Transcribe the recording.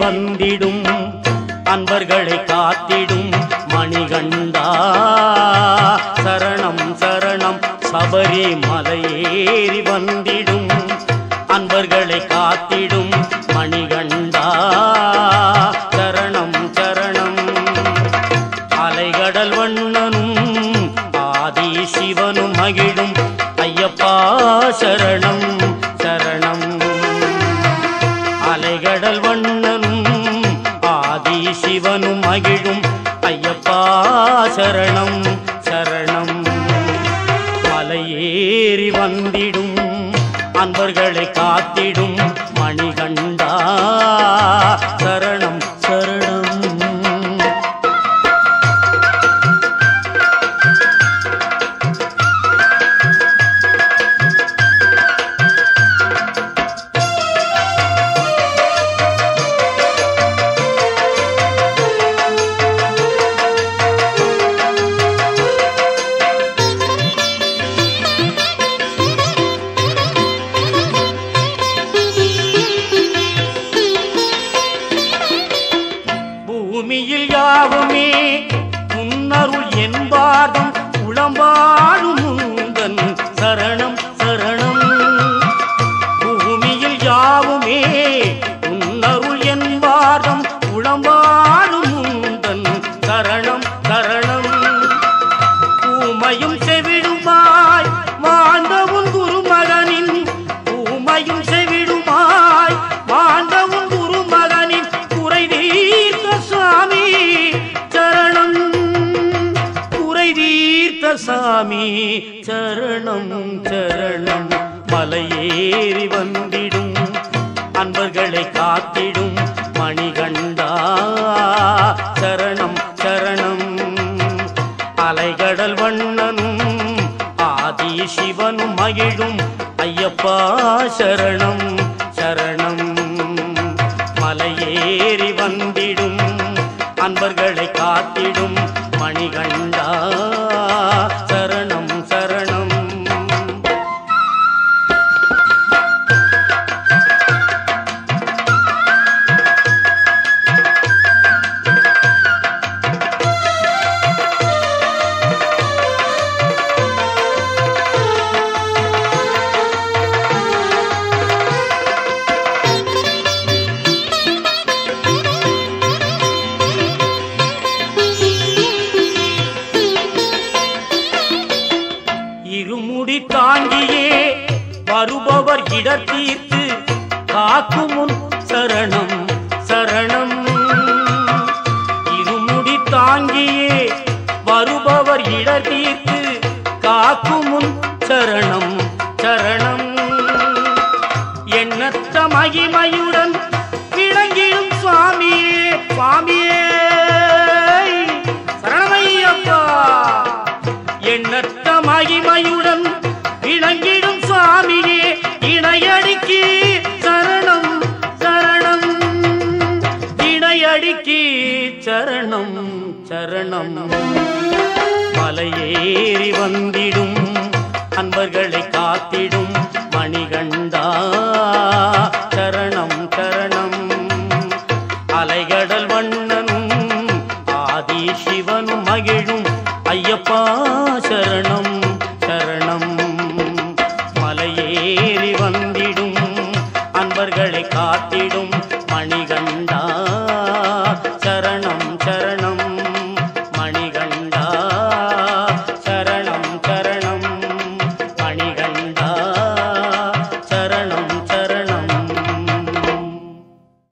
வந்திடும் அன்பர்களை காத்திடும் மணிகண்டா சரணம் சரணம் சபரி மலையேறி வந்திடும் அன்பர்களை காத்திடும் மணிகண்டா சரணம் சரணம் அலைகடல் வண்ணனும் ஆதி சிவனும் மகிழும் ஐயப்பா சரணம் சரணம் அலைகடல் வண்ணனும் ஆதி சிவனும் மகிழும் ஐயப்பா சரணம் சரணம் மலையேறி வந்திடும் அன்பர்களை காத்திடும் மணிகண்டா சரணம் சரணம் பூமியில் யாவுமே முன்னருள் என்பார்தம் உளம்பாடும் முந்தன் சரணம் சரணம் பூமியில் யாவுமே முன்னருள் என்பார்தம் உளம்பாடும் முந்தன் சரணம் சரணம் ஊமையும் செவிடுமாய் வாழ்ந்தவுன் குருமகனின் ஊமையும் செவிடுமாய் வாழ்ந்தவுன் குருமகனின் குறை தீர்த்த சாமி சரணம் குறை தீர்த்த சாமி சரணம் சரணம் மலையேறி வந்திடும் அன்பர்களை காத்திடும் மணிகண்டா சரணம் சரணம் அலைகடல் வண்ணனும் ஆதி சிவனும் மகிழும் ஐயப்பா சரணம் சரணம் மலையேறி வந்திடும் அன்பர்களை காத்திடும் மணிகண்டா சரணம் சரணம் இருமுடி தாங்கியே வருபவர் இடர் தீர்த்து காக்கும் முன் சரணம் சரணம் இருமுடி தாங்கியே வருபவர் இடர் தீர்த்து காக்கும் முன் சரணம் சரணம் எண்ணற்ற மகிமையுடன் விளங்கிடும் சுவாமியே சுவாமியே சரணமையப்பா எண்ணற்ற மகிமையுடன் விளங்கிடும் சுவாமியே இணையடிக்கு சரணம் சரணம் இணையடிக்கு சரணம் சரணம் மலையேறி வந்திடும் அன்பர்களை காத்திடும் மணிகண்டா சரணம் சரணம் அலைகடல் வண்ணனும் ஆதி சிவனும் மகிழும் ஐயப்பா